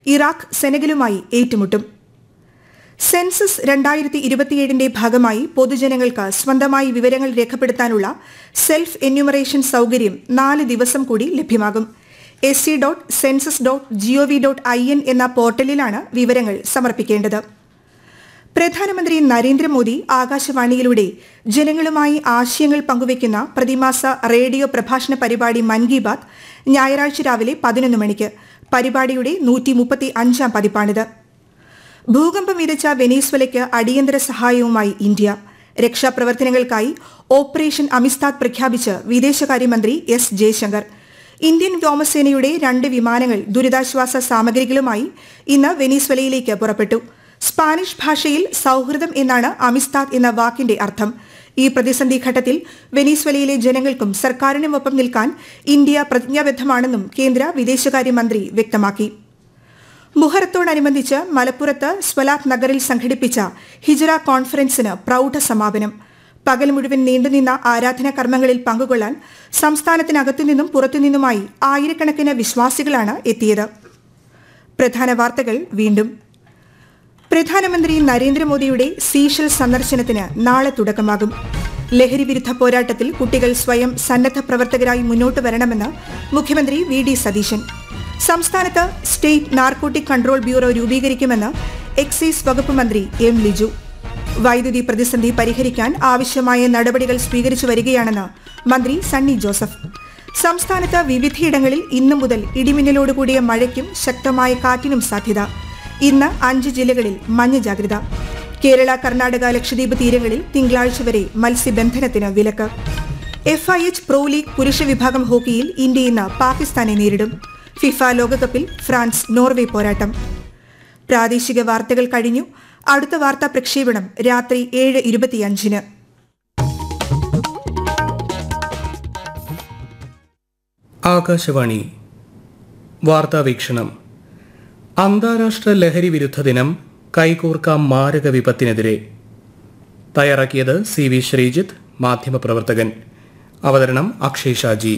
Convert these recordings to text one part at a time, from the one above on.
Iraq സെനഗലുമായി ഏറ്റുമുട്ടും census രണ്ടായിരത്തി ഇരുപത്തിയേഴിന്റെ ഭാഗമായി പൊതുജനങ്ങൾക്ക് സ്വന്തമായി വിവരങ്ങൾ രേഖപ്പെടുത്താനുള്ള സെൽഫ് എന്യൂമറേഷൻ സൌകര്യം നാല് ദിവസം കൂടി ലഭ്യമാകും S C dot census dot GOV dot I N എന്ന പോർട്ടലിലാണ് വിവരങ്ങൾ സമർപ്പിക്കേണ്ടത് പ്രധാനമന്ത്രി നരേന്ദ്രമോദി ആകാശവാണിയിലൂടെ ജനങ്ങളുമായി ആശയങ്ങൾ പങ്കുവയ്ക്കുന്ന പ്രതിമാസ റേഡിയോ പ്രഭാഷണ പരിപാടി മൻ കി ബാത് ഞായറാഴ്ച രാവിലെ പതിനൊന്ന് മണിക്ക് പരിപാടിയുടെ നൂറ്റി മുപ്പത്തി അഞ്ചാം പതിപ്പാണിത് ഭൂകമ്പം വിതച്ച വെനീസ്വലയ്ക്ക് അടിയന്തര സഹായവുമായി ഇന്ത്യ രക്ഷാപ്രവർത്തനങ്ങൾക്കായി ഓപ്പറേഷൻ അമിസ്താദ് പ്രഖ്യാപിച്ച് വിദേശകാര്യമന്ത്രി എസ് ജയശങ്കർ ഇന്ത്യൻ വ്യോമസേനയുടെ രണ്ട് വിമാനങ്ങൾ ദുരിതാശ്വാസ സാമഗ്രികളുമായി ഇന്ന് വെനീസ്വലയിലേക്ക് പുറപ്പെട്ടു സ്പാനിഷ് ഭാഷയിൽ സൌഹൃദം എന്നാണ് അമിസ്താദ് എന്ന വാക്കിന്റെ അർത്ഥം ഈ പ്രതിസന്ധി ഘട്ടത്തിൽ വെനീസ്വലയിലെ ജനങ്ങൾക്കും സർക്കാരിനുമൊപ്പം നിൽക്കാൻ ഇന്ത്യ പ്രതിജ്ഞാബദ്ധമാണെന്നും കേന്ദ്ര വിദേശകാര്യമന്ത്രി വ്യക്തമാക്കി മുഹറത്തോടനുബന്ധിച്ച് മലപ്പുറത്ത് സ്വലാത്ത് നഗറിൽ സംഘടിപ്പിച്ച ഹിജറ കോൺഫറൻസിന് പ്രൌഢ സമാപനം പകൽ മുഴുവൻ നീണ്ടുനിന്ന ആരാധനാ കർമ്മങ്ങളിൽ പങ്കുകൊള്ളാൻ സംസ്ഥാനത്തിനകത്തുനിന്നും പുറത്തുനിന്നുമായി ആയിരക്കണക്കിന് വിശ്വാസികളാണ് എത്തിയത് പ്രധാന വാർത്തകൾ വീണ്ടും പ്രധാനമന്ത്രി നരേന്ദ്രമോദിയുടെ സീഷൽ സന്ദർശനത്തിന് നാളെ തുടക്കമാകും ലഹരി വിരുദ്ധ പോരാട്ടത്തിൽ കുട്ടികൾ സ്വയം സന്നദ്ധ പ്രവർത്തകരായി മുന്നോട്ട് വരണമെന്ന് മുഖ്യമന്ത്രി വി ഡി സതീശൻ സംസ്ഥാനത്ത് സ്റ്റേറ്റ് നാർക്കോട്ടിക് കൺട്രോൾ ബ്യൂറോ രൂപീകരിക്കുമെന്ന് എക്സൈസ് വകുപ്പ് മന്ത്രി എം ലിജു വൈദ്യുതി പ്രതിസന്ധി പരിഹരിക്കാൻ ആവശ്യമായ നടപടികൾ സ്വീകരിച്ചു വരികയാണെന്ന് മന്ത്രി സണ്ണി ജോസഫ് സംസ്ഥാനത്ത് വിവിധയിടങ്ങളിൽ ഇന്നു മുതൽ ഇടിമിന്നലോടുകൂടിയ മഴയ്ക്കും ശക്തമായ കാറ്റിനും സാധ്യത ഇന്ന് അഞ്ച് ജില്ലകളിൽ മഞ്ഞ ജാഗ്രത കേരള കർണാടക ലക്ഷദ്വീപ് തീരങ്ങളിൽ തിങ്കളാഴ്ച വരെ മത്സ്യബന്ധനത്തിന് വിലക്ക് F I H pro league പുരുഷ വിഭാഗം ഹോക്കിയിൽ ഇന്ത്യ ഇന്ന് പാകിസ്ഥാനെ നേരിടും ഫിഫ ലോകകപ്പിൽ ഫ്രാൻസ് നോർവേ പോരാട്ടം പ്രാദേശിക വാർത്തകൾ കഴിഞ്ഞു അടുത്ത വാർത്താ പ്രക്ഷേപണം രാത്രി ഏഴ് ഇരുപത്തിയഞ്ചിന് ആകാശവാണി വാർത്താവീക്ഷണം അന്താരാഷ്ട്ര ലഹരി വിരുദ്ധ ദിനം കൈകോർക്കാം മാരക വിപത്തിനെതിരെ തയ്യാറാക്കിയത് സി വി ശ്രീജിത്ത് മാധ്യമപ്രവർത്തകൻ അവതരണം അക്ഷയ് ഷാജി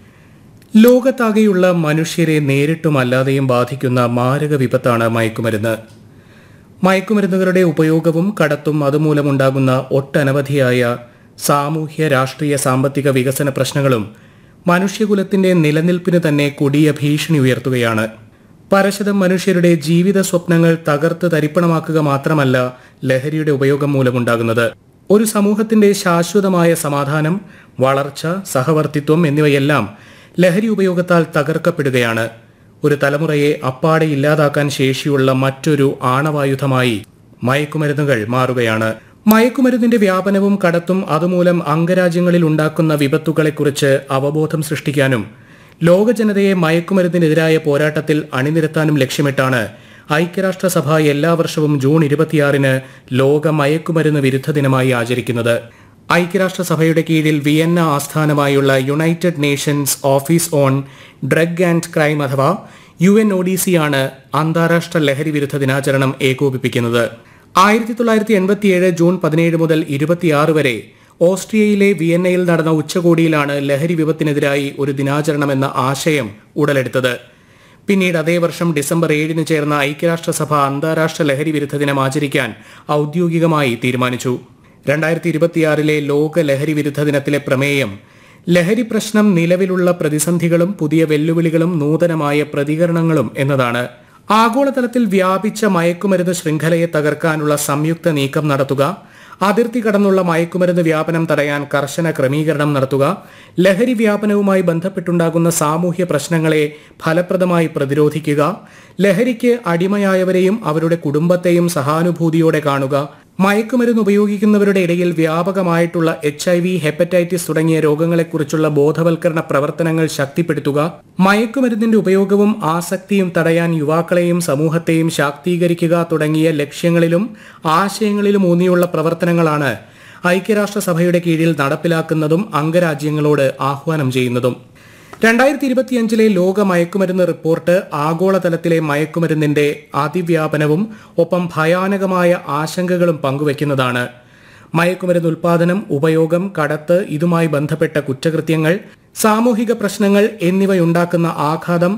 ലോകത്താകെയുള്ള മനുഷ്യരെ നേരിട്ടും അല്ലാതെയും ബാധിക്കുന്ന മാരക വിപത്താണ് മയക്കുമരുന്ന് മയക്കുമരുന്നുകളുടെ ഉപയോഗവും കടത്തും അതുമൂലമുണ്ടാകുന്ന ഒട്ടനവധിയായ സാമൂഹ്യ രാഷ്ട്രീയ സാമ്പത്തിക വികസന പ്രശ്നങ്ങളും മനുഷ്യകുലത്തിന്റെ നിലനിൽപ്പിന് തന്നെ കൊടിയ ഭീഷണി ഉയർത്തുകയാണ് പരശതം മനുഷ്യരുടെ ജീവിത സ്വപ്നങ്ങൾ തകർത്ത് തരിപ്പണമാക്കുക മാത്രമല്ല ലഹരിയുടെ ഉപയോഗം മൂലമുണ്ടാകുന്നത് ഒരു സമൂഹത്തിന്റെ ശാശ്വതമായ സമാധാനം വളർച്ച സഹവർത്തിത്വം എന്നിവയെല്ലാം ലഹരി ഉപയോഗത്താൽ തകർക്കപ്പെടുകയാണ് ഒരു തലമുറയെ അപ്പാടെ ഇല്ലാതാക്കാൻ ശേഷിയുള്ള മറ്റൊരു ആണവായുധമായി മയക്കുമരുന്നുകൾ മാറുകയാണ് മയക്കുമരുന്നിന്റെ വ്യാപനവും കടത്തും അതുമൂലം അംഗരാജ്യങ്ങളിൽ ഉണ്ടാക്കുന്ന വിപത്തുകളെക്കുറിച്ച് അവബോധം സൃഷ്ടിക്കാനും ലോക ജനതയെ മയക്കുമരുന്നിനെതിരായ പോരാട്ടത്തിൽ അണിനിരത്താനും ലക്ഷ്യമിട്ടാണ് ഐക്യരാഷ്ട്രസഭ എല്ലാ വർഷവും ജൂൺ ഇരുപത്തിയാറിന് ലോക മയക്കുമരുന്ന് വിരുദ്ധ ദിനമായി ആചരിക്കുന്നത് ഐക്യരാഷ്ട്രസഭയുടെ കീഴിൽ വിയന്ന ആസ്ഥാനമായുള്ള United Nations office on drug and crime അഥവാ U N O D C ആണ് അന്താരാഷ്ട്ര ലഹരി വിരുദ്ധ ദിനാചരണം ഏകോപിപ്പിക്കുന്നത് ആയിരത്തി തൊള്ളായിരത്തി എൺപത്തിയേഴ് ജൂൺ പതിനേഴ് മുതൽ ഇരുപത്തിയാറ് വരെ ഓസ്ട്രിയയിലെ വിയന്നയിൽ നടന്ന ഉച്ചകോടിയിലാണ് ലഹരി വിപത്തിനെതിരായി ഒരു ദിനാചരണമെന്ന ആശയം ഉടലെടുത്തത് പിന്നീട് അതേ വർഷം ഡിസംബർ ഏഴിന് ചേർന്ന ഐക്യരാഷ്ട്രസഭ അന്താരാഷ്ട്ര ലഹരി വിരുദ്ധ ദിനം ആചരിക്കാൻ ഔദ്യോഗികമായി തീരുമാനിച്ചു രണ്ടായിരത്തി ഇരുപത്തിയാറിലെ ലോക ലഹരി വിരുദ്ധ ദിനത്തിലെ പ്രമേയം ലഹരി പ്രശ്നം നിലവിലുള്ള പ്രതിസന്ധികളും പുതിയ വെല്ലുവിളികളും നൂതനമായ പ്രതികരണങ്ങളും എന്നതാണ് ആഗോളതലത്തിൽ വ്യാപിച്ച മയക്കുമരുന്ന് ശൃംഖലയെ തകർക്കാനുള്ള സംയുക്ത നീക്കം നടത്തുക അതിർത്തി കടന്നുള്ള മയക്കുമരുന്ന് വ്യാപനം തടയാൻ കർശന ക്രമീകരണം നടത്തുക ലഹരി വ്യാപനവുമായി ബന്ധപ്പെട്ടുണ്ടാകുന്ന സാമൂഹ്യ പ്രശ്നങ്ങളെ ഫലപ്രദമായി പ്രതിരോധിക്കുക ലഹരിക്ക് അടിമയായവരെയും അവരുടെ കുടുംബത്തെയും സഹാനുഭൂതിയോടെ കാണുക മയക്കുമരുന്ന് ഉപയോഗിക്കുന്നവരുടെ ഇടയിൽ വ്യാപകമായിട്ടുള്ള എച്ച് ഐ വി ഹെപ്പറ്റൈറ്റിസ് തുടങ്ങിയ രോഗങ്ങളെക്കുറിച്ചുള്ള ബോധവൽക്കരണ പ്രവർത്തനങ്ങൾ ശക്തിപ്പെടുത്തുക മയക്കുമരുന്നിന്റെ ഉപയോഗവും ആസക്തിയും തടയാൻ യുവാക്കളെയും സമൂഹത്തെയും ശാക്തീകരിക്കുക തുടങ്ങിയ ലക്ഷ്യങ്ങളിലും ആശയങ്ങളിലും ഊന്നിയുള്ള പ്രവർത്തനങ്ങളാണ് ഐക്യരാഷ്ട്രസഭയുടെ കീഴിൽ നടപ്പിലാക്കുന്നതും അംഗരാജ്യങ്ങളോട് ആഹ്വാനം ചെയ്യുന്നതും രണ്ടായിരത്തി ഇരുപത്തിയഞ്ചിലെ ലോക മയക്കുമരുന്ന് റിപ്പോർട്ട് ആഗോളതലത്തിലെ മയക്കുമരുന്നിന്റെ അതിവ്യാപനവും ഒപ്പം ഭയാനകമായ ആശങ്കകളും പങ്കുവയ്ക്കുന്നതാണ് മയക്കുമരുന്ന് ഉൽപാദനം ഉപയോഗം കടത്ത് ഇതുമായി ബന്ധപ്പെട്ട കുറ്റകൃത്യങ്ങൾ സാമൂഹിക പ്രശ്നങ്ങൾ എന്നിവയുണ്ടാക്കുന്ന ആഘാതം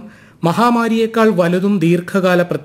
മഹാമാരിയേക്കാൾ വലുതും ദീർഘകാല